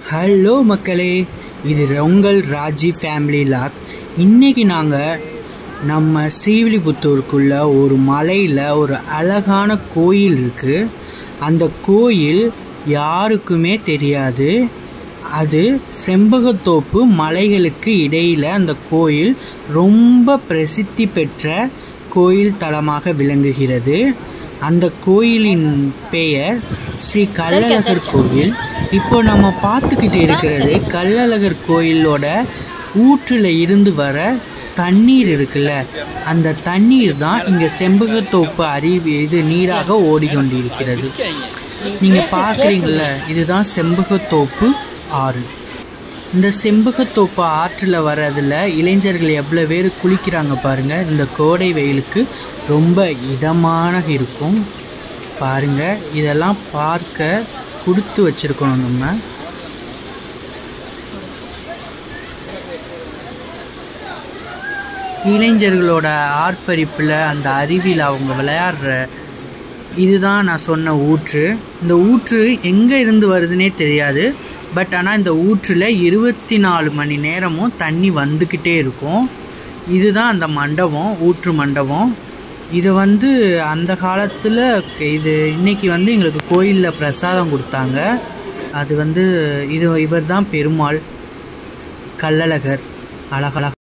hello மக்களே இது உங்கள் ராஜி ஃபேமிலி லாக் இன்னைக்கு நாங்கள் நம்ம ஸ்ரீவில்லிபுத்தூருக்குள்ள ஒரு மலையில் ஒரு அழகான கோயில் இருக்குது அந்த கோயில் யாருக்குமே தெரியாது அது செம்பகத்தோப்பு மலைகளுக்கு இடையில் அந்த கோயில் ரொம்ப பிரசித்தி பெற்ற கோயில் தலமாக விளங்குகிறது அந்த கோயிலின் பெயர் ஸ்ரீ கள்ளழகர் கோயில் இப்போ நம்ம பார்த்துக்கிட்டு இருக்கிறது கள்ளழகர் கோயிலோட ஊற்றில் இருந்து வர தண்ணீர் இருக்குல்ல அந்த தண்ணீர் தான் இங்கே செம்பகத்தோப்பு அருவி இது நீராக ஓடிக்கொண்டிருக்கிறது நீங்கள் பார்க்குறீங்கள இதுதான் செம்பகத்தோப்பு ஆறு இந்த செம்பகத்தோப்பு ஆற்றில் வர்றதில் இளைஞர்கள் எவ்வளோ பேர் குளிக்கிறாங்க பாருங்கள் இந்த கோடை வெயிலுக்கு ரொம்ப இதமான இருக்கும் பாருங்கள் இதெல்லாம் பார்க்க கொடுத்து வச்சுருக்கணும் நம்ம இளைஞர்களோட ஆர்ப்பரிப்பில் அந்த அருவியில் அவங்க விளையாடுற இதுதான் நான் சொன்ன ஊற்று இந்த ஊற்று எங்கே இருந்து வருதுன்னே தெரியாது பட் ஆனால் இந்த ஊற்றில் இருபத்தி நாலு மணி நேரமும் தண்ணி வந்துக்கிட்டே இருக்கும் இதுதான் அந்த மண்டபம் ஊற்று மண்டபம் இது வந்து அந்த காலத்தில் இது இன்னைக்கு வந்து எங்களுக்கு கோயிலில் பிரசாதம் கொடுத்தாங்க அது வந்து இது இவர் தான் பெருமாள் கள்ளழகர் அழகழக